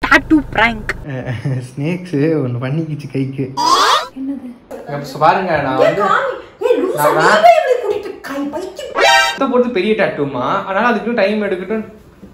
Tattoo prank snakes ஒன்று பண்ணிக்கிச்சு கைக்கு என்னது இப்போ பாருங்க நான் வந்து நான் சுத்த போகிறது பெரிய டேட்டுமா அதனால அதுக்கு டைம் எடுக்கட்டும்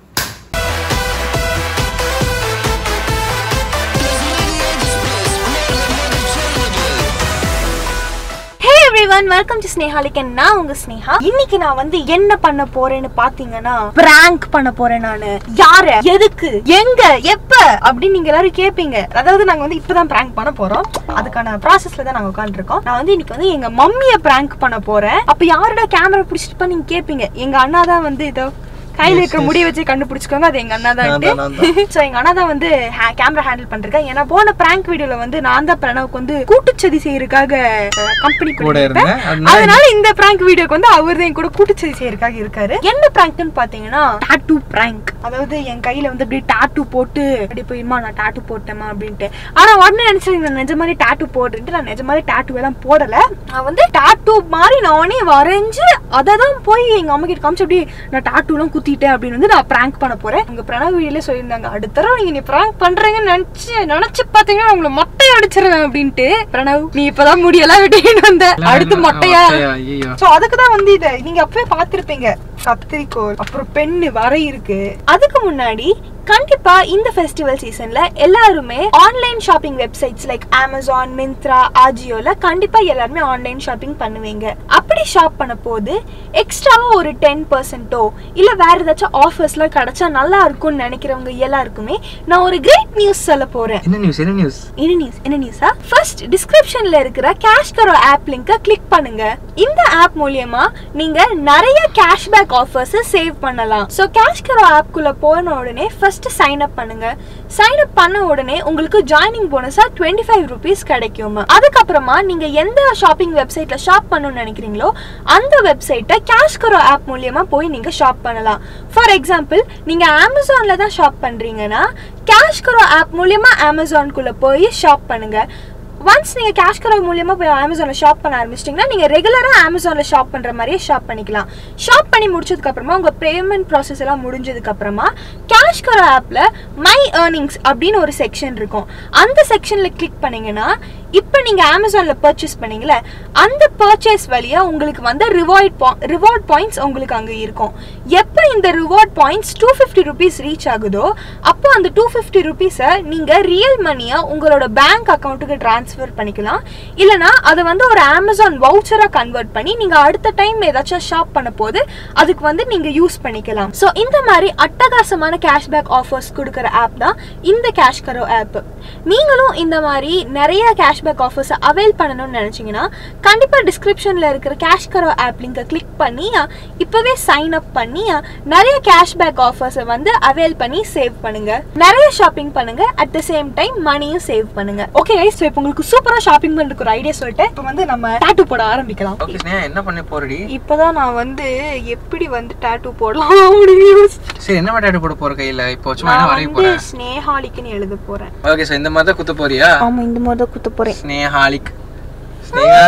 ஹே எவ்ரிவன் வெல்கம் டு ஸ்னேஹாலிக்கன் நான் உங்க ஸ்னேஹா இன்னைக்கு நான் வந்து என்ன பண்ண போறேன்னு பாத்தீங்கன்னா பிராங்க் பண்ண போறேன் நானு யார எதுக்கு எங்க எப்ப அப்படின்னு நீங்க எல்லாரும் கேப்பீங்க அதாவது நாங்க வந்து இப்பதான் பிராங்க் பண்ண போறோம் அதுக்கான ப்ராசஸ்ல தான் நாங்க உட்காந்துருக்கோம் நான் வந்து இன்னைக்கு வந்து எங்க மம்மிய பிராங்க் பண்ண போறேன் அப்ப யாரோட கேமரா பிடிச்சிட்டு நீங்க கேப்பீங்க எங்க அண்ணா தான் வந்து இதோ கையில இருக்கிற முடிய வச்சு கண்டுபிடிச்சுக்கோங்க அது எங்க அண்ணா தான் சோ எங்க அண்ணா தான் வந்து கேமரா ஹேண்டில் பண்றேன் ஏன்னா போன பிராங்க் வீடியோல வந்து நான் தான் பிரணவுக்கு வந்து கூட்டுச்சதி செய்யறதுக்காக கம்பெனி கூட இருந்தேன். அதனால அதனால இந்த பிராங்க் வீடியோக்கு வந்து அவர் தான் என் கூட கூட்டுச்சதி செய்யறதுக்காக இருக்காரு என்ன பிராங்க்னு பாத்தீங்கன்னா டாட்டூ பிராங்க் அதாவது என் கையில வந்து அப்படியே டாட்டூ போட்டு அப்படி போய்மா நான் டாட்டூ போட்டேமா அப்படின்ட்டு ஆனா உடனே நினைச்சேன் நான் நிஜமாலே டாட்டூ போடுறேன்ட்டு நான் நிஜமாலே டாட்டூ எல்லாம் போடல நான் வந்து டாட்டூ மாதிரி நானே வரைஞ்சு அதை தான் போய் எங்க அம்மா கிட்ட காமிச்சு அப்படியே நான் டாட்டூ எல்லாம் குத்திட்டேன் அப்படின்னு வந்து நான் பிராங்க் பண்ண போறேன் உங்க பிரணவ் வீடியோல சொல்லியிருந்தாங்க அடுத்த தடவை நீங்க நீ பிராங்க் பண்றீங்கன்னு நினைச்சு நினைச்சு பாத்தீங்கன்னா நான் உங்களை மொட்டையை அடிச்சிருவேன் அப்படின்ட்டு பிரணவ் நீ இப்பதான் முடியெல்லாம் வெட்டின்னு வந்த அடுத்து மொட்டையா ஐயோ சோ அதுக்கு தான் வந்து இத நீங்க அப்பவே பாத்திருப்பீங்க கத்திரிக்கோல் அப்புறம் பென்னு வரை இருக்கு அதுக்கு முன்னாடி கண்டிப்பா இந்த ஃபெஸ்டிவல் சீசன்ல எல்லாருமே online shopping websites like Amazon Myntra ஆஜியோல கண்டிப்பா எல்லாருமே ஆன்லைன் ஷாப்பிங் பண்ணுவீங்க அப்படி ஷாப் பண்ண போது எக்ஸ்ட்ராவா ஒரு டென் பர்சன்ட்டோ இல்ல வேற ஏதாச்சும் ஆஃபர்ஸ்லாம் கிடைச்சா நல்லா இருக்கும்னு நினைக்கிறவங்க எல்லாருக்குமே நான் ஒரு கிரேட் நியூஸ் சொல்ல போறேன் என்ன நியூஸ் என்ன நியூஸ் என்ன நியூஸ் என்ன நியூஸா ஃபர்ஸ்ட் டிஸ்கிரிப்ஷன்ல இருக்கிற கேஷ் கரோ ஆப் லிங்கை கிளிக் பண்ணுங்க இந்த ஆப் மூலியமா நீங்க நிறைய கேஷ்பேக் ஆஃபர்ஸ் சேவ் பண்ணலாம் ஸோ கேஷ் கரோ ஆப்குள்ள போன உடனே ஃபர்ஸ்ட் சைன் அப் பண்ணுங்க சைன் அப் பண்ண உடனே உங்களுக்கு ஜாயினிங் போனஸா டுவெண்ட்டி ஃபைவ் ருபீஸ் கிடைக்கும் அதுக்கப்புறமா நீங்க எந்த ஷாப்பிங் வெப்சைட்ல ஷாப் பண்ணணும்னு நினைக்கிறீங்களோ அந்த வெப்சைட்டை கேஷ் கரோ ஆப் மூலியமா போய் நீங்க ஷாப் பண்ணலாம் ஃபார் எக்ஸாம்பிள் நீங்க அமேசான்ல தான் ஷாப் பண்றீங்கன்னா கேஷ் கரோ ஆப் மூலியமா அமேசான்குள்ள போய் ஷாப் பண்ணுங்க ஒன்ஸ் நீங்க கேஷ் கரோ மூலியமா போய் அமேசான்ல ஷாப் பண்ண ஆரம்பிச்சிட்டிங்கன்னா நீங்க ரெகுலரா அமேசான்ல ஷாப் பண்ற மாதிரியே ஷாப் பண்ணிக்கலாம் ஷாப் பண்ணி முடிச்சதுக்கு அப்புறமா உங்க பேமெண்ட் ப்ராசஸ் எல்லாம் முடிஞ்சதுக்கு அப்புறமா கேஷ் கரோ ஆப்ல மை ஏர்னிங்ஸ் அப்படின்னு ஒரு செக்ஷன் இருக்கும் அந்த செக்ஷன்ல கிளிக் பண்ணீங்கன்னா இப்போ நீங்க அமேசான்ல பர்ச்சேஸ் பண்ணீங்களே அந்த பர்ச்சேஸ் வழியா உங்களுக்கு வந்து ரிவார்ட் ரிவார்ட் பாயிண்ட்ஸ் உங்களுக்கு அங்க இருக்கும் எப்போ இந்த reward points two fifty rupees reach ஆகுதோ அப்போ அந்த டூ ஃபிஃப்டி ருபீஸை நீங்க ரியல் மணியா உங்களோட பேங்க் அக்கௌண்ட்டுக்கு ட்ரான்ஸ்ஃபர் பண்ணிக்கலாம் இல்லனா அதை வந்து ஒரு அமேசான் வவுச்சரா கன்வெர்ட் பண்ணி நீங்க அடுத்த டைம் ஏதாச்சும் ஷாப் பண்ண போது அதுக்கு வந்து நீங்க யூஸ் பண்ணிக்கலாம் ஸோ இந்த மாதிரி அட்டகாசமான கேஷ்பேக் ஆஃபர்ஸ் கொடுக்குற ஆப் தான் இந்த கேஷ் கரோ ஆப் நீங்களும் இந்த மாதிரி நிறைய கேஷ்பேக் ஆஃபர்ஸ் அவைல் பண்ணணும்னு நினைச்சீங்கன்னா கண்டிப்பா டிஸ்கிரிப்ஷன்ல இருக்கிற கேஷ் கரோ ஆப் லிங்கை கிளிக் பண்ணி அஹ், இப்பவே சைன் அப் பண்ணி அஹ், நிறைய கேஷ்பேக் ஆஃபர்ஸை வந்து அவைல் பண்ணி சேவ் பண்ணுங்க நிறைய ஷாப்பிங் பண்ணுங்க அட் த சேம் டைம் மணியும் சேவ் பண்ணுங்க ஓகே ஸோ இப்போ உங்களுக்கு சூப்பரா ஷாப்பிங் பண்றதுக்கு ஒரு ஐடியா சொல்லிட்டு இப்போ வந்து நம்ம டாட்டூ போட ஆரம்பிக்கலாம் ஓகே ஸ்னேகா என்ன பண்ண போறடி இப்போதான் நான் வந்து எப்படி வந்து டாட்டூ போடலாம் அப்படின்னு யோசிச்சு சரி என்ன டேட்டு போட போற கையில இப்போ சும்மா என்ன நான் வரைய வந்து போற ஸ்னேஹாலிக்குன்னு எழுத போறேன் ஓகே சார் இந்த மாதிரி தான் குத்த போறியா ஆமா இந்த மாதிரி தான் குத்த போறேன் ஸ்னேஹாலிக் ஸ்னேகா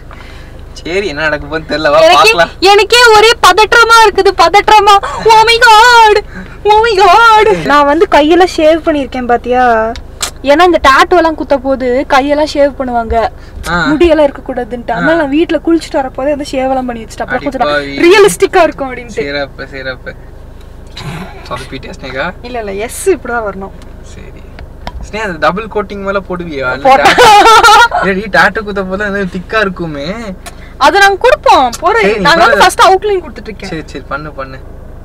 சரி என்ன நடக்க போகுதுன்னு தெரியல வா எனக்கே பார்க்கலாம் எனக்கே ஒரே பதற்றமா இருக்குது பதற்றமா oh my god oh my god நான் வந்து கையெல்லாம் ஷேவ் பண்ணிருக்கேன் பாத்தியா ஏன்னா இந்த டாட்டூ எல்லாம் குத்த போது கையெல்லாம் ஷேவ் பண்ணுவாங்க ஆ. முடியெல்லாம் இருக்க கூடாதுன்ட்டு அதனால நான் வீட்ல குளிச்சுட்டு வரப்போதே அந்த ஷேவ் எல்லாம் பண்ணி வச்சுட்டு அப்புறம் கொஞ்சம் அடிப்பாவி. ரியலிஸ்டிக்கா இருக்கும் அப்படின்ட்டு சிறப்பு சிறப்பு சொதப்பிட்டியா ஸ்னேகா இல்ல இல்ல எஸ் இப்படிதான் வரணும் சரி ஸ்னேகா அந்த டபுள் கோட்டிங் மேல போடுவியா போட்டேன். ஏடி டாட்டு குத்த போல திக்கா இருக்குமே அதை நாங்க கொடுப்போம் போறேன் சரி, நாங்க வந்து இப்ப- ஃபர்ஸ்ட் அவுட்லைன் கொடுத்துட்டு இருக்கேன் சரி சரி பண்ணு பண்ணு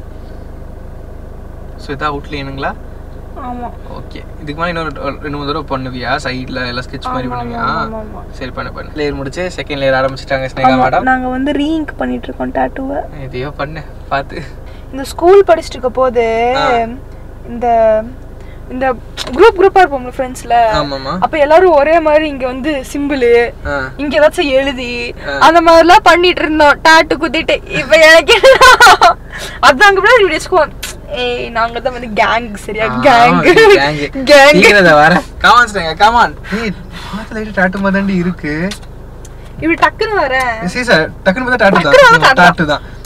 ஸோ இதான் அவுட்லைனுங்களா ஆமா ஓகே இதுக்கு மாதிரி இன்னொரு ரெண்டு மூணு தடவை பண்ணுவியா சைடில் எல்லாம் ஸ்கெட்ச் மாதிரி ஆமா, பண்ணுவியா ஆமா, ஆமா. சரி பண்ணு பண்ணு லேயர் முடிச்சு செகண்ட் லேயர் ஆரம்பிச்சிட்டாங்க ஸ்னேகா ஆமா, மேடம் நாங்க வந்து ரீங்க் பண்ணிட்டு இருக்கோம் டாட்டூவை இதையோ பண்ணு பார்த்து இந்த ஸ்கூல் படிச்சுட்டு இருக்க போது ஆ. இந்த இந்த குரூப் குரூப்பா இருப்போம் ஃப்ரெண்ட்ஸ்ல ஆமாம்மா அப்ப எல்லாரும் ஒரே மாதிரி இங்க வந்து சிம்பிள் ஆ இங்க ஏதாச்சும் எழுதி ஆ. அந்த மாதிரிலாம் பண்ணிட்டு இருந்தோம் டாட்டு குத்திட்டு இப்ப எனக்கு அதான் அங்க போய் இப்படி வச்சுக்குவோம் ஏய் நாங்க தான் வந்து கேங் சரியா கேங் கேங் கேங் வர கமான் ஸ்னேகா கமான் ஏய் பார்த்து லைட் டாட்டு மாதிரி இருக்கு இப்படி டக்குன்னு வரேன் சரி சார் டக்குனு பார்த்தா டாட்டு டக்குனு தான் பார்த்தா டாட்டு தான்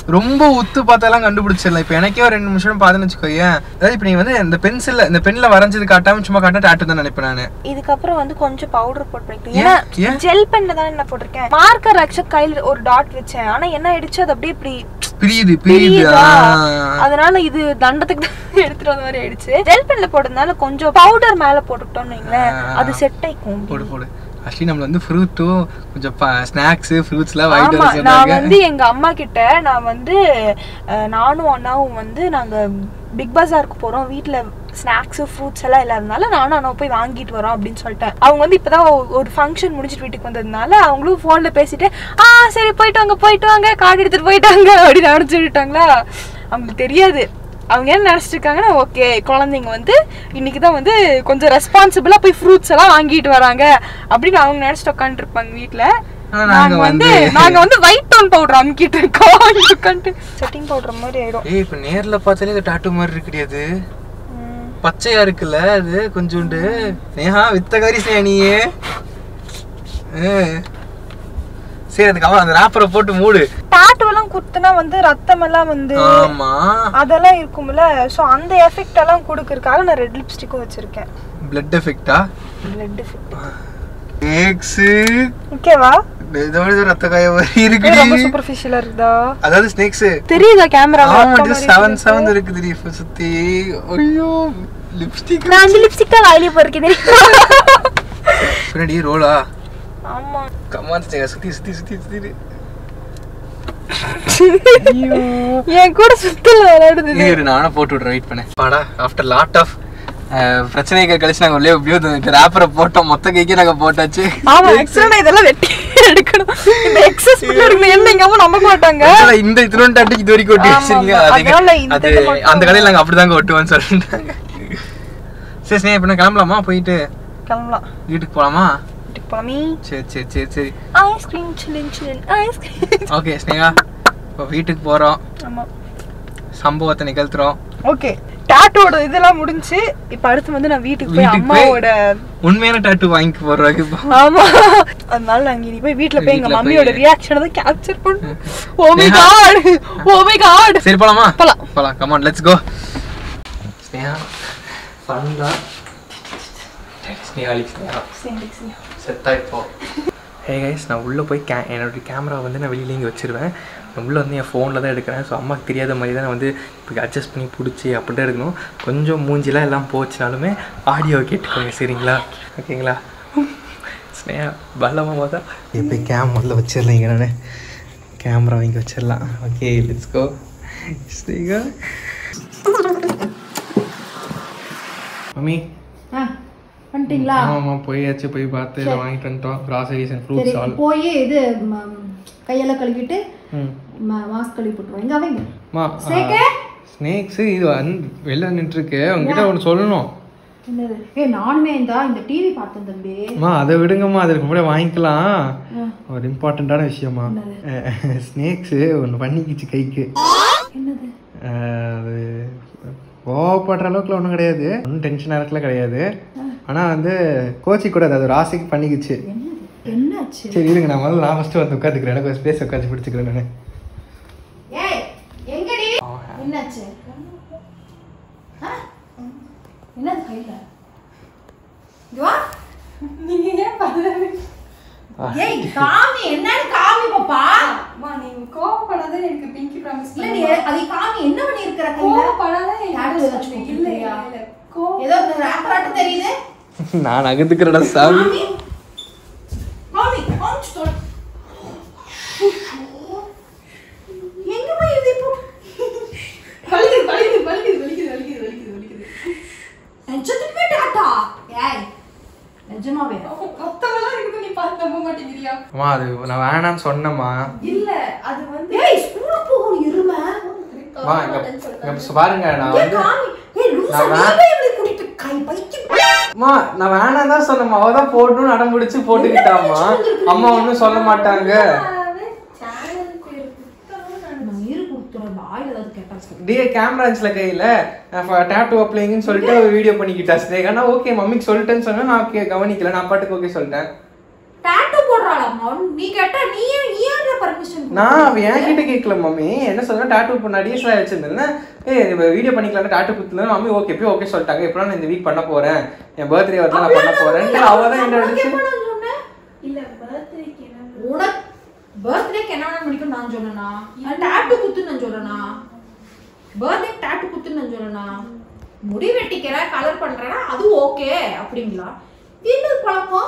ரொம்ப உத்து பார்த்தாலாம் கண்டுபிடிச்சிடலாம் இப்போ எனக்கே ஒரு ரெண்டு நிமிஷம் பார்த்துன்னு வச்சுக்கோயேன் அதாவது இப்போ நீ வந்து இந்த பென்சில்ல இந்த பென்ல வரைஞ்சது காட்டாம சும்மா காட்டா டேட்டு தான் நினைப்பேன் நான் இதுக்கப்புறம் வந்து கொஞ்சம் பவுடர் போட்டு வைக்கணும் ஏன்? ஏன்னா ஏன்? ஜெல் பென்ல தான் என்ன போட்டிருக்கேன் மார்க்கர் ஆக்சுவல் கையில ஒரு டாட் வச்சேன் ஆனா என்ன ஆயிடுச்சு அது அப்படியே இப்படி பிரியுது பிரியுது பிரியுதா? ஆ. அதனால இது தண்டத்துக்கு தான் எடுத்துட்டு வந்த மாதிரி ஆயிடுச்சு ஜெல் பென்ல போட்டதுனால கொஞ்சம் பவுடர் மேல போட்டுக்கிட்டோம்னு வைங்களேன் ஆ. அது செட் ஆயிக்கும் போடு போடு ஆக்சுவலி நம்மள வந்து ஃப்ரூட்டும் கொஞ்சம் ஸ்நாக்ஸ் ஃப்ரூட்ஸ்லாம் வாங்கிட்டு ஆமா வர நான் சொன்னாங்க வந்து எங்க அம்மா கிட்ட நான் வந்து அஹ், நானும் அண்ணாவும் வந்து நாங்க பிக் பஜாருக்கு போறோம் வீட்ல ஸ்நாக்ஸ் ஃப்ரூட்ஸ் எல்லாம் இல்லாதனால நானும் அண்ணா போய் வாங்கிட்டு வரோம் அப்படின்னு சொல்லிட்டேன் அவங்க வந்து இப்பதான் ஒ- ஒரு ஃபங்க்ஷன் முடிச்சிட்டு வீட்டுக்கு வந்ததுனால அவங்களும் ஃபோன்ல பேசிட்டு ஆ சரி போயிட்டு வாங்க போயிட்டு வாங்க கார்டு எடுத்துட்டு போயிட்டாங்க அப்படின்னு நினைச்சு விட்டாங்களா அவங்களுக்கு தெரியாது அவங்க என்ன நினைச்சிட்டு இருக்காங்கன்னா ஓகே குழந்தைங்க வந்து இன்னைக்கு தான் வந்து கொஞ்சம் ரெஸ்பான்சிபிளா போய் ஃப்ரூட்ஸ் எல்லாம் வாங்கிட்டு வராங்க அப்படின்னு அவங்க நினைச்சிட்டு உட்காந்துருப்பாங்க வீட்ல ஆனா நாங்க நாங்க வந்து வந்து- நாங்க வந்து ஒயிட் டோன் பவுடர் அமுக்கிட்டு இருக்கோம் இங்க உட்காந்து செட்டிங் பவுடர் மாதிரி ஆயிடும் ஏய் இப்போ நேர்ல பார்த்தாலே இது டாட்டு மாதிரி இருக்கு கிடையாது பச்சையா இருக்குல்ல அது கொஞ்சோண்டு நேஹா வித்தகாரி ஸ்னேகா நீயே ஆ. சரி அதுக்கு அவன் அந்த ராப்பரை போட்டு மூடு டாட்டு எல்லாம் குத்துனா வந்து ரத்தம் எல்லாம் வந்து ஆமா அதெல்லாம் இருக்கும்ல சோ அந்த எஃபெக்ட் எல்லாம் கொடுக்கறதுக்காக நான் ரெட் லிப்ஸ்டிக்கும் வச்சிருக்கேன் பிளட் எஃபெக்டா பிளட் எஃபெக்ட் எக்ஸ் ஓகேவா இதோட இது ரத்த காய மாதிரி ரொம்ப இருக்குடி சூப்பர்ஃபிஷியலா இருக்குதா அதாவது ஸ்னேக்ஸ் தெரியுதா கேமரா ஆமா ஜஸ்ட் செவன் செவன் இருக்குது இப்ப சுத்தி ஐயோ லிப்ஸ்டிக் நான் அந்த லிப்ஸ்டிக் தான் வாயிலே போறேன் பின்னாடி ரோலா ஆமா கமான் ஸ்னேகா சுத்தி சுத்தி சுத்தி சுத்தி என் கூட சுத்தல விளையாடுது இரு நானும் போட்டு விட்றேன் வெயிட் பண்ணேன் பாடா ஆஃப்டர் லாட் ஆஃப் பிரச்சனைகள் கழிச்சு நாங்கள் உள்ளே எப்படியோ இந்த ரேப்பரை போட்டோம் மொத்த கேக்கே நாங்கள் போட்டாச்சு ஆமா ஆக்சுவலா இதெல்லாம் வெட்டி எடுக்கணும் இந்த எக்ஸஸ் பண்ணி எடுக்கணும் என்ன எங்க அம்மா நம்ப மாட்டாங்க Actually, இந்த இத்தினோண்டு டாட்டுக்கு இது வரைக்கும் ஒட்டி ஆமா, வச்சிருங்க ஆமா. அதுக்கு அதனால இந்த அது இது மட்டும் அந்த கடையில் நாங்கள் அப்படிதாங்க ஒட்டுவோம்னு சொல்லிட்டாங்க சரி ஸ்னேகா இப்போ கிளம்பலாமா போயிட்டு கிளம்பலாம் வீட்டுக்கு போகலாமா வீட்டுக்கு போலாமி சரி சரி சரி சரி ice cream chillin chillin ice cream okay Sneha இப்போ வீட்டுக்கு போகிறோம் ஆமா சம்பவத்தை நிகழ்த்துறோம் ஓகே டாட்டோட இதெல்லாம் முடிஞ்சு இப்ப அடுத்து வந்து நான் வீட்டுக்கு போய் வீட்டுக்கு போய் அம்மாவோட உண்மையான டாட்டு வாங்கி போடுறாங்க இப்போ ஆமா அதனால நாங்க இனி போய் வீட்ல போய் எங்க வீட்ல மம்மியோட போய் ரியாக்ஷனை தான் கேப்சர் பண்ணும் oh my Sneha. God oh my god சரி போலாமா போலாம். போலாம் கமான் லெட்ஸ் கோ ஸ்னேகா ஃபன்டா ஸ்னேகா ஸ்னேகா செத்தா இப்போ ஹே கைஸ் நான் உள்ளே போய் கே என்னோட கேமரா வந்து நான் வெளியில இங்கே வச்சிருவேன் நான் உள்ளே வந்து என் ஃபோனில் தான் எடுக்கிறேன் ஸோ அம்மாவுக்கு தெரியாத மாதிரி தான் நான் வந்து இப்போ அட்ஜஸ்ட் பண்ணி பிடிச்சி அப்படி தான் எடுக்கணும் கொஞ்சம் மூஞ்சிலாம் எல்லாம் போச்சுனாலுமே ஆடியோ கேட்டுக்கோங்க சரிங்களா ஓகேங்களா ஸ்னேகா பலமாக தான் எப்படி கேம் முதல்ல வச்சிடலாம் இங்கே நான் கேமரா இங்கே வச்சிடலாம் okay let's go Sneha mummy வந்துட்டீங்களா ஆமாம்மா போயாச்சு போய் பார்த்து இதை வாங்கிட்டு வந்துட்டோம் கிராசரிஸ் அண்ட் சரி ஃப்ரூட்ஸ் ஆல் போய் இது ம, கையெல்லாம் கழுவிட்டு ம் மாஸ்க் கழுவி போட்டுருவோம் எங்க அவங்க மா ஸ்னேக்கு? ஸ்னேக்ஸ் இது வந்து வெளில நின்றுருக்கு உங்ககிட்ட ஒன்று சொல்லணும் என்னது ஏ நானுமே இந்த இந்த டிவி பார்த்தேன் தம்பி அம்மா அதை விடுங்கம்மா அதுக்கு முன்னாடி வாங்கிக்கலாம் ஒரு இம்பார்ட்டண்ட்டான விஷயமா ஸ்னேக்ஸு ஒன்று பண்ணிக்கிச்சு கைக்கு என்னது அஹ், அது கோவப்படுற அளவுக்குலாம் ஒன்றும் கிடையாது ஒன்றும் டென்ஷன் ஆகிறதுல கிடையாது ஆனால் வந்து கோச்சி கூடாது அது ஒரு ஆசைக்கு பண்ணிக்கிச்சு என்னது என்னாச்சு சரி இருங்க நான் முதல்ல நான் ஃபஸ்ட்டு வந்து உட்காந்துக்கிறேன் எனக்கு ஒரு ஸ்பேஸ் உட்காந்து பிடிச்சிக்கிறேன் நான் ஏய் எங்கடி என்னாச்சு ஆ? என்னது கையில இங்க வா நீங்க ஏன் பண்ணல ஏய் காமி என்னன்னு காமி பாப்பா அம்மா நீங்க கோவப்படாத எனக்கு பிங்கி ப்ராமிஸ் இல்ல நீ அதை காமி என்ன பண்ணி இருக்கிற கையில கோவப்படாத Tattoo ஏதாச்சும் போட்டிருக்கியா? ஏதோ இந்த ராப்பராட்டு தெரியுது நான் நகர்ந்துக்கிறடா சாமி காமி காமி காமிச்சு தொடு. எங்க போய் இது இப்போ வலிக்குது வலிக்குது வலிக்குது வலிக்குது வலிக்குது வலிக்குது வலிக்குது நிஜத்துக்குமே டாட்டா ஏய் நிஜமாவே மொத்தமெல்லாம் இருக்குது நீ பார்த்து நம்ப மாட்டேங்கிறியா அம்மா அது நான் வேணாம்னு சொன்னேம்மா இல்ல அது வந்து ஏய் ஸ்கூலுக்கு போகணும் இரும அம்மா இங்க இங்க பாருங்க நான் ஏய் வந்து காமி ஏய் லூசா நான் நீ வே- போய் இவளை கூட்டிட்டு கை பைக்கு அம்மா நான் வேணாம் தான் சொன்னேம்மா அவ தான் போடணும்னு அடம் பிடிச்சி போட்டுக்கிட்டாம்மா அம்மா ஒன்றும் சொல்ல மாட்டாங்க நான் இரு கொடுத்துறேன் வாயில ஏதாவது கேட்டா சொல்லு டிஏ கேமரா இருந்துச்சுல கையில டேட்டூ அப்ளைங்கன்னு சொல்லிட்டு ஒரு வீடியோ பண்ணிக்கிட்டா ஸ்னேகா நான் ஓகே மம்மிக்கு சொல்லிட்டேன்னு சொன்னா நான் ஓகே கவனிக்கல நான் பாட்டுக்கு ஓகே சொல்லிட்டேன் டாட்டூ போடுறாளாமா நீ கேட்டா நீ ஏன் நீ யார பர்மிஷன் நான் அவ என்கிட்ட கேட்கல மம்மி என்ன சொல்றேன் டாட்டூ பண்ண அடிஷனலாக வச்சிருந்தேன் ஏ வீடியோ பண்ணிக்கலாம் டாட்டூ குத்துனா மம்மி ஓகே போய் ஓகே சொல்லிட்டாங்க இப்போ நான் இந்த வீக் பண்ண போறேன் என் பர்த்டே வரலாம் நான் பண்ண போறேன் அவ தான் என்ன அடிச்சு இல்ல பர்த்டேக்கு என்ன உனக்கு பர்த்டேக்கு என்ன வேணா முடிக்கும் நான் சொன்னேனா டாட்டூ குத்து நான் சொன்னேனா பர்த்டே டாட்டூ குத்து நான் சொன்னேனா முடி வெட்டிக்கிறேன் கலர் பண்றேன்னா அது ஓகே அப்படிங்களா என்ன பழக்கம்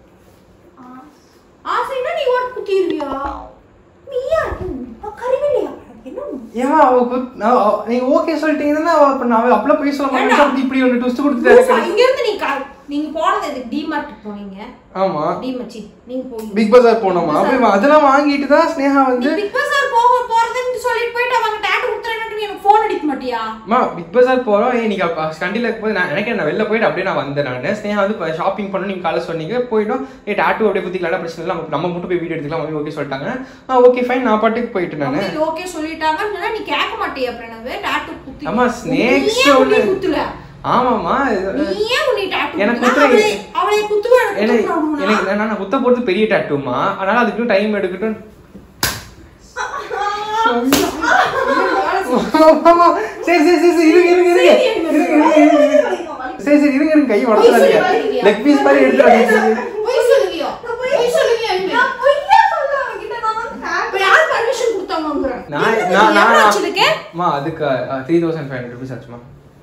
ஆசைன்னா நீ ஒரு குத்திடுவியா நீ யாரு கருவில்லையா என்ன ஏமா அவ குத்- நான் அவ- நீங்க ஓகே சொல்லிட்டீங்கன்னா அவ அப்ப நான் அப்பல போய் சொல்ல ஏண்டா? மாட்டேன் இப்படி ஒன்று ட்விஸ்ட் லூசா, கொடுத்துட்டாரு இங்க இருந்து நீ க- நீங்க போனது எதுக்கு டிமார்ட் போனீங்க ஆமா டிமச்சி நீங்க போய் பிக் பஜார் போனோமா அப்படி அதெல்லாம் வாங்கிட்டு தான் ஸ்னேகா வந்து நீ பிக் பஸார் போக போறதுன்னு சொல்லிட்டு போயிட்டு அவங்க டாட்டூ குத்துறேன்னு நீ எனக்கு ஃபோன் அடிக்க மாட்டியா அம்மா பிக் பஜார் போறோம் ஏ நீங்க அப்ப கண்டில இருக்கும்போது நான் எனக்கு நான் வெளில போயிட்டு அப்படியே நான் வந்தேன் நான் ஸ்னேகா வந்து ஷாப்பிங் பண்ணணும் நீங்க காலை சொன்னீங்க போயிட்டோம் ஏ டாட்டூ அப்படியே குத்திக்கலாம் பிரச்சனை இல்லை நம்ம- நம்ம மட்டும் போய் வீடியோ எடுத்துக்கலாம் மம்மி ஓகே சொல்லிட்டாங்க ஆ ஓகே ஃபைன் நான் பாட்டுக்கு போயிட்டு நான் மம்மி ஓகே சொல்லிட்டாங்கன்னு சொன்னா நீ கேட்க மாட்டியா பிரணவு டாட்டூ குத்தி அம்மா, snakes நீ ஏன் உன்னை ஒண்ணு- குத்துல ஆமாம்மா இது- நீ ஏன் உன்னை டாட்டூ எனக்கு குத்துனா? குத்துற- அவளை அவளை குத்துவ எனக்கு எனக்கு நான் நான் குத்த போறது பெரிய டாட்டூமா அதனால அதுக்கு டைம் எடுக்கட்டும் ஆமா. சரி சரி சரி சரி இருங்க இருங்க இருங்க இருங்க இருங்க இருங்க சரி சரி இருங்க இருங்க கை உடச்சாதீங்க லெக் பீஸ் மாதிரி எடுத்து அடிச்சு போய் சொல்லுவியோ போய் சொல்லுவியோ நான் பொய்யா சொல்ல அவன்கிட்ட நான் வந்து இப்ப யார் பர்மிஷன் கொடுத்தாங்கங்கறேன் நான் நான் நான் வச்சிருக்கேன் அம்மா அதுக்கு three thousand five hundred rupees ஆச்சுமா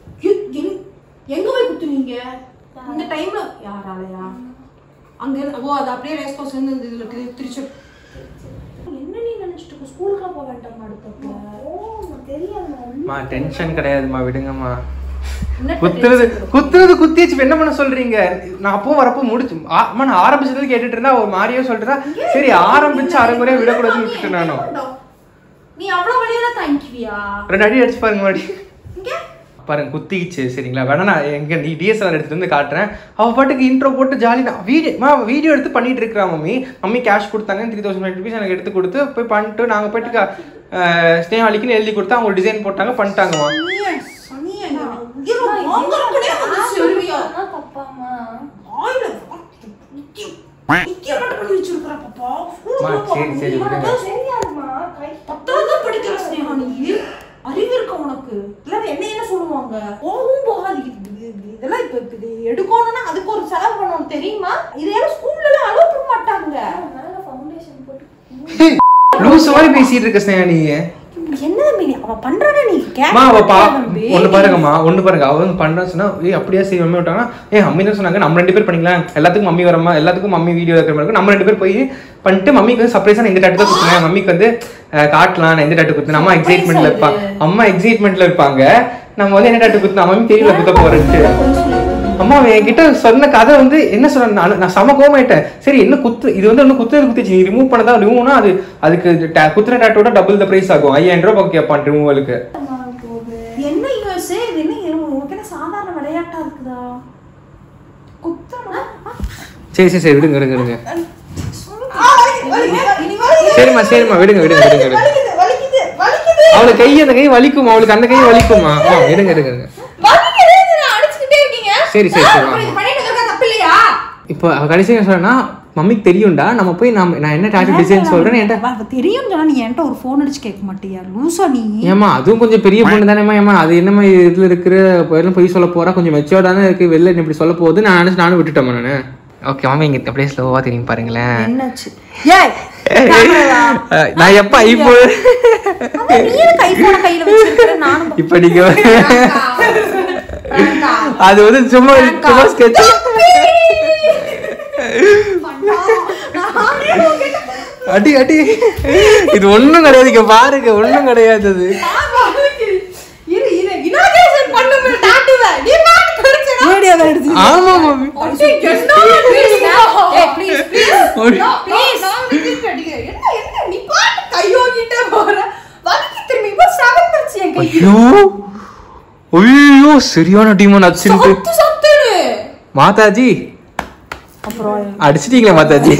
எங்க போய் குத்துனீங்க இந்த டைம்ல யாராலயா அங்க இருந்து- ஓ அது அப்படியே ரேஸ் கோர்ஸ் இருந்து இந்த இதுல திரு- திருச்சி என்ன நீ நினைச்சிட்டு இருக்க ஸ்கூலுக்கு போக வேண்டாம் அடுத்தப்ப ஓ தெரியாது அம்மா டென்ஷன் கிடையாதும்மா விடுங்கம்மா என்ன குத்துறது குத்துறது குத்திச்சு இப்ப என்ன பண்ண சொல்றீங்க நான் அப்போ வரப்போ முடிச்சு ஆ- அம்மா நான் ஆரம்பிச்சது கேட்டுட்டு இருந்தா ஒரு மாதிரியே சொல்லிட்டு இருந்தா, சரி ஆரம்பிச்சு அரைமுறையா விடக்கூடாதுன்னு விட்டுட்டு நானும் நீ அவ்வளவு வழியெல்லாம் தாங்கிக்குவியா ரெண்டு அடி அடிச்சு பாருங்க மாடி இங்க பாருங்க குத்திக்கிச்சு சரிங்களா வேணா நான் எங்க நீ டிஎஸ்எல்ஆர் எடுத்துட்டு வந்து காட்டுறேன் அவ பாட்டுக்கு இன்ட்ரோ போட்டு ஜாலி நான் வீடியோ வீடியோ எடுத்து பண்ணிட்டு இருக்கிறா மம்மி மம்மி கேஷ் கொடுத்தாங்க த்ரீ தௌசண்ட் ஃபைவ் ருபீஸ் எனக்கு எடுத்து கொடுத்து போய் பண்ணிட்டு நாங்க போயிட்டு க- அஹ், ஸ்னேகாலிக்குன்னு எழுதி கொடுத்தா அவங்க டிசைன் போட்டாங்க பண்ணிட்டாங்கம்மா சனியே சனியே உயிரை வாங்குறதுக்குனே வந்து சொல்லுவியா தப்பாமா ஆயில நித்தியம் நித்தியம் மட்டும் பண்ணி வச்சிருக்கிற பாப்பா அம்மா, சரி, சரி, விடுங்க. தெரியாதுமா கை பத்தாவது படிக்கிற ஸ்னேகா நீ அறிவு இருக்க உனக்கு எல்லாரும் என்ன என்ன சொல்லுவாங்க போகவும் போகாது இது- இது- இதெல்லாம் இப்ப இப்ப இது எடுக்கணும்னா அதுக்கு ஒரு செலவு பண்ணணும் தெரியுமா இதெல்லாம் ஸ்கூல்ல எல்லாம் அலோவ் பண்ண மாட்டாங்க மேல ஃபவுண்டேஷன் போட்டு லூஸ் மாதிரி பேசிட்டு இருக்க ஸ்னேகா நீ என்ன தம்பி நீ அவ பண்றானே நீ அம்மா அவ பா கேட்க தம்பி. ஒண்ணு பாருங்கம்மா ஒண்ணு பாருங்க அவ வந்து பண்றான்னு சொன்னா ஏய் அப்படியே சரி மம்மி விட்டாங்கன்னா ஏ மம்மி தான் சொன்னாங்க நம்ம ரெண்டு பேர் பண்ணிக்கலாம் எல்லாத்துக்கும் மம்மி வரமா எல்லாத்துக்கும் மம்மி வீடியோ இருக்கிற மாதிரி இருக்கும் நம்ம ரெண்டு பேர் போய் பண்ணிட்டு மம்மிக்கு வந்து சர்ப்ரைஸா இந்த டாட்டு தான் குத்துனேன் மம்மிக்கு வந்து அஹ், காட்டலாம் நான் எந்த டாட்டு குத்துனேன் அம்மா எக்ஸைட்மெண்ட்ல இருப்பா அம்மா எக்ஸைட்மெண்ட்ல இருப்பாங்க நம்ம வந்து என்ன டாட்டு குத்துனா மம்மி தெரியல குத்த போறேன்ட்டு அம்மா அவன் என்கிட்ட சொன்ன கதை வந்து என்ன சொன்ன நான் நான் செம கோமாயிட்டேன் சரி என்ன குத்து இது வந்து இன்னும் குத்துறது குத்துச்சு நீ ரிமூவ் பண்ணதா ரிமூவ்னா அது அதுக்கு ta- குத்துற டாட்டோட டபுள் த பிரைஸ் ஆகும் ஐயாயிரம் ரூபாய் பக்கம் கேட்பான் ரிமூவலுக்கு என்ன யூஎஸ்ஏ இது என்ன இது உனக்கு என்ன சாதாரண விளையாட்டா இருக்குதா குத்தணும் சரி சரி சரி விடுங்க விடுங்க விடுங்க ஆ, வலி- வலி- வலி- வலி- சரிம்மா சரிம்மா விடுங்க விடுங்க விடுங்க விடுங்க வலிக்குது வலிக்குது வலிக்குது அவளுக்கு கை அந்த கை வலிக்கும் அவளுக்கு அந்த கை வலிக்குமா ஆ இருங்க இருங்க இருங்க வலிக்குது நான் அடிச்சுக்கிட்டே இருக்கீங்க சரி சரி சரி அப்புறம் வாங்க இது பண்ணிட்டு இருக்கா தப்பு இல்லையா இப்போ அவ கடைசி என்ன சொல்றேன்னா மம்மிக்கு தெரியும்டா நம்ம போய் நம்ம நான் என்ன டாட்டூ டிசைன் சொல்றேன் என்கிட்ட அவ தெரியும் சொன்னா நீ என்கிட்ட ஒரு ஃபோன் அடிச்சு கேட்க மாட்டியா லூசா நீ ஏமா அதுவும் கொஞ்சம் பெரிய பொண்ணு தானேம்மா ஏமா அது என்னம்மா இதுல இருக்கிற எல்லாம் பொய் சொல்ல போறா கொஞ்சம் மெச்சோர்டா தானே இருக்கு வெளில என்ன இப்படி சொல்ல போகுது நான் நினைச்சு நானும் விட்டுட்டேன் நானு ஓகே மாமா இங்க அப்படியே ஸ்லோவா தெரியும் பாருங்களேன் என்னாச்சு ஏய் அஹ், நான் எப்ப ஐபோ நீ எதுக்கு ஐபோனை கையில வச்சிருக்கிற நானும் இப்ப நீங்க அது வந்து சும்மா சும்மா ஸ்கெட்ச் அடி அடி இது ஒண்ணும் கிடையாது இங்க பாருங்க ஒண்ணும் கிடையாது அது இரு இரு இனாகிரேஷன் பண்ணுங்க டாட்டுவ நீ மாட்டு கடிச்சடா வீடியோ எடுத்து ஆமா மம்மி ஐயோ ஐயோ சரியான டீமன் அடிச்சுட்டு மாதாஜி அடிச்சிட்டீங்களா மாதாஜி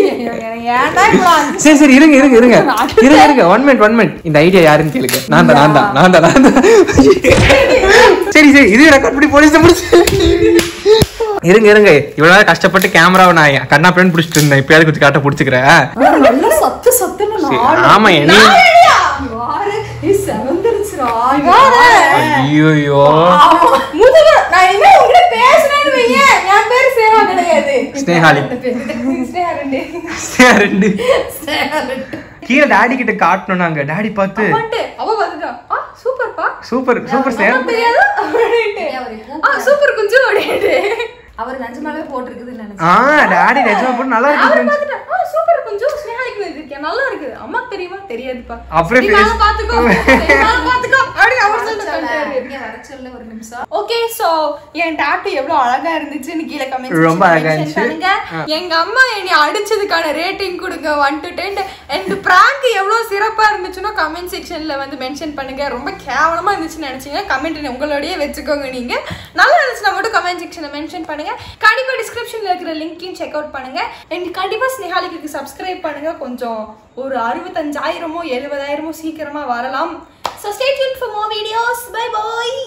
சரி சரி இருங்க இருங்க இருங்க இருங்க இருங்க ஒன் மினிட் ஒன் மினிட் இந்த ஐடியா யாருன்னு கேளுங்க நான் தான் நான் தான் நான் தான் நான் தான் சரி சரி இது ரெக்கார்ட் பண்ணி போலீஸ் முடிச்சு இருங்க இருங்க இவ்வளவு நேரம் கஷ்டப்பட்டு கேமராவை நான் கண்ணா பிளான் பிடிச்சிட்டு இருந்தேன் இப்பயாவது கொஞ்சம் கரெக்டாக பிடிச்சிக்கிறேன் நல்ல சத்து சத்துன்னு சரி, நாலு. ஆமா, என்ன- யாரு? ஏய், செவந்திருச்சுடா. ஐயோ முதுகு நான் இனிமே உங்ககிட்ட பேசுனேன்னு வையேன் என் பேரு சேவா கிடையாது ஸ்னேகாலி ஸ்னேகா ரெண்டு. ரெண்டு கீழே டாடி கிட்ட காட்டணும் நாங்க டாடி பார்த்து வந்துட்டு, அவ வந்துட்டா ஆ சூப்பர்ப்பா சூப்பர் சூப்பர் ஸ்னேகா தெரியாதா அப்படின்ட்டு அவரு ஆ சூப்பர் குஞ்சு அப்படின்ட்டு அவர் நிஜமாவே போட்டிருக்குதுன்னு நினைச்சேன் ஆ டாடி நிஜமா போட்டு நல்லா அவரை இருக்கு பார்த்துட்டா ஆ சூப்பர் குஞ்சு ஸ்னேகாலிக்கு இருக்கேன் நல்லா இருக்குது அம்மாக்கு தெரியுமா தெரியாதுப்பா அப்புறம் நீ face- மேல பாத்துக்கோ நீ மேல பாத்துக்கோ அப்படி அவர் சொல்லிட்டு இங்க வர சொல்லு ஒரு நிமிஷம் ஓகே சோ என் டாட்டு எவ்வளவு அழகா இருந்துச்சுன்னு கீழே கமெண்ட் ரொம்ப அழகா இருந்துச்சு. பண்ணுங்க எங்க அம்மா என்னை அடிச்சதுக்கான ரேட்டிங் கொடுங்க one to ten and prank எவ்வளவு சிறப்பா இருந்துச்சுன்னா கமெண்ட் செக்ஷன்ல வந்து மென்ஷன் பண்ணுங்க ரொம்ப கேவலமா இருந்துச்சுன்னு நினைச்சீங்க கமெண்ட் உங்களோடயே வச்சுக்கோங்க நீங்க நல்லா இருந்துச்சுன்னா மட்டும் கமெண்ட் செக்ஷன்ல மென்ஷன் பண்ணுங்க கண்டிப்பா டிஸ்கிரிப்ஷன்ல இருக்கிற லிங்கையும் செக் அவுட் பண்ணுங்க அண்ட் கண்டிப்பா ஸ்னேகாலிக்கு சப்ஸ்கிரைப் பண்ணுங்க கொஞ்சம் ஒரு அறுபத்தஞ்சாயிரமோ எழுபதாயிரமோ சீக்கிரமா வரலாம் so stay tune for more videos bye bye